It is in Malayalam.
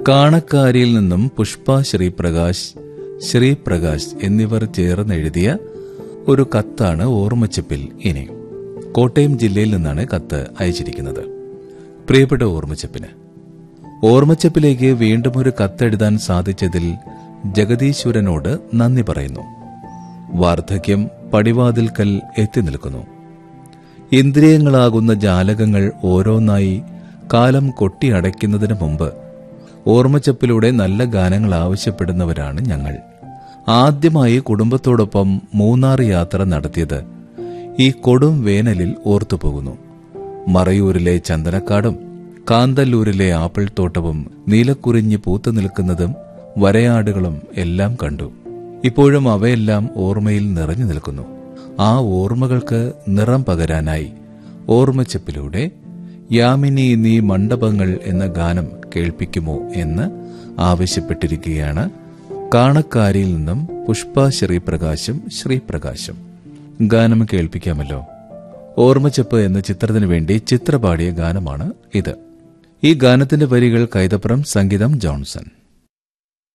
കാണക്കാരിയിൽ നിന്നും പുഷ്പ ശ്രീപ്രകാശ് ശ്രീപ്രകാശ് എന്നിവർ ചേർന്നെഴുതിയ ഒരു കത്താണ് ഓർമ്മച്ചപ്പിൽ ഇനി കോട്ടയം ജില്ലയിൽ നിന്നാണ് കത്ത് അയച്ചിരിക്കുന്നത് പ്രിയപ്പെട്ട ഓർമ്മച്ചപ്പിന് ഓർമ്മച്ചപ്പിലേക്ക് വീണ്ടും ഒരു കത്തെഴുതാൻ സാധിച്ചതിൽ ജഗദീശ്വരനോട് നന്ദി പറയുന്നു വാർദ്ധക്യം പടിവാതിൽക്കൽ എത്തി നിൽക്കുന്നു ഇന്ദ്രിയങ്ങളാകുന്ന ജാലകങ്ങൾ ഓരോന്നായി കാലം കൊട്ടിയടയ്ക്കുന്നതിന് മുമ്പ് ഓർമ്മച്ചപ്പിലൂടെ നല്ല ഗാനങ്ങൾ ആവശ്യപ്പെടുന്നവരാണ് ഞങ്ങൾ ആദ്യമായി കുടുംബത്തോടൊപ്പം മൂന്നാർ യാത്ര നടത്തിയത് ഈ കൊടും വേനലിൽ ഓർത്തുപോകുന്നു മറയൂരിലെ ചന്ദനക്കാടും കാന്തല്ലൂരിലെ ആപ്പിൾ തോട്ടവും നീലക്കുറിഞ്ഞ് പൂത്തു നിൽക്കുന്നതും വരയാടുകളും എല്ലാം കണ്ടു ഇപ്പോഴും അവയെല്ലാം ഓർമ്മയിൽ നിറഞ്ഞു നിൽക്കുന്നു ആ ഓർമ്മകൾക്ക് നിറം പകരാനായി ഓർമ്മച്ചപ്പിലൂടെ യാമിനി നീ മണ്ഡപങ്ങൾ എന്ന ഗാനം കേൾപ്പിക്കുമോ എന്ന് ആവശ്യപ്പെട്ടിരിക്കുകയാണ് കാണക്കാരിയിൽ നിന്നും പുഷ്പ ശ്രീപ്രകാശും ശ്രീപ്രകാശും ഗാനം കേൾപ്പിക്കാമല്ലോ ഓർമ്മച്ചപ്പ് എന്ന ചിത്രത്തിനു വേണ്ടി ചിത്ര പാടിയ ഗാനമാണ് ഇത് ഈ ഗാനത്തിന്റെ വരികൾ കൈതപ്പുറം സംഗീതം ജോൺസൺ